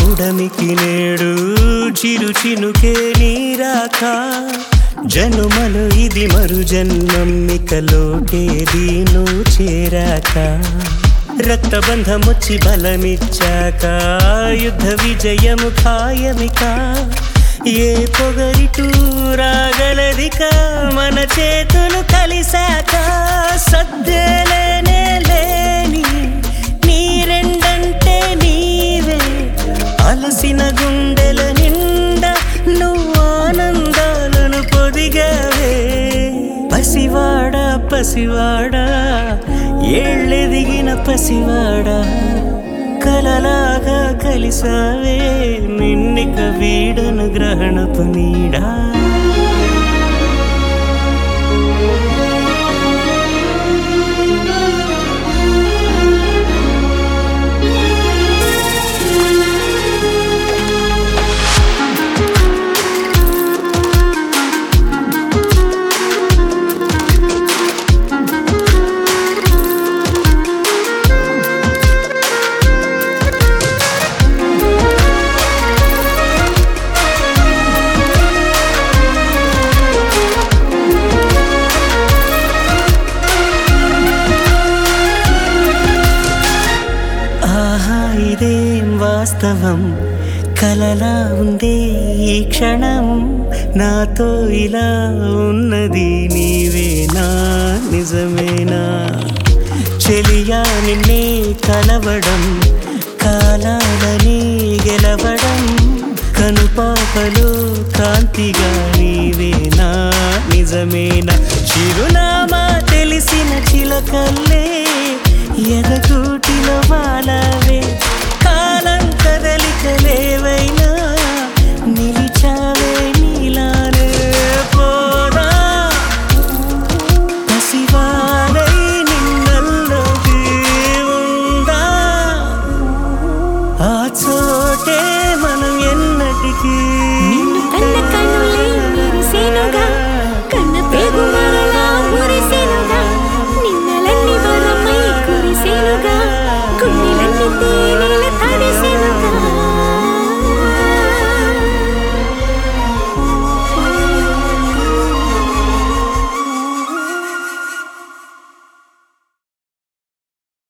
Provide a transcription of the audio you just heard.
పుడమికి నేడు చిరు చినుకే నీరాక జనుమలు ఇది మరు జన్మమ్మికలోకేది నువ్వు చేరాక రక్తబంధమొచ్చి బలమిచ్చాక యుద్ధ విజయము ఖాయమిక ఏ పొగరిటూ రాగలదిక మన చేతులు కలిసాక సద్దేలేనే లేని నీరెండంటే నీవే అలసిన గుండెల నిండా నువ్వు ఆనందాలను పొదిగావే పసివాడా పసివాడా ఏళ్ళెదిగిన పసివాడా కలలాగా కలిసావే నిన్నిక వీడను గ్రహణపు నీడా ఆహా ఇదేం వాస్తవం కలలా ఉందే ఈ క్షణం నాతో ఇలా ఉన్నది నీవేనా నిజమేనా చెలియా నిన్నే కలవడం కాలాలని గెలవడం కనుపాపలో కాంతిగా నీవేనా నిజమేనా చిరునామా తెలిసిన చిలకల్లే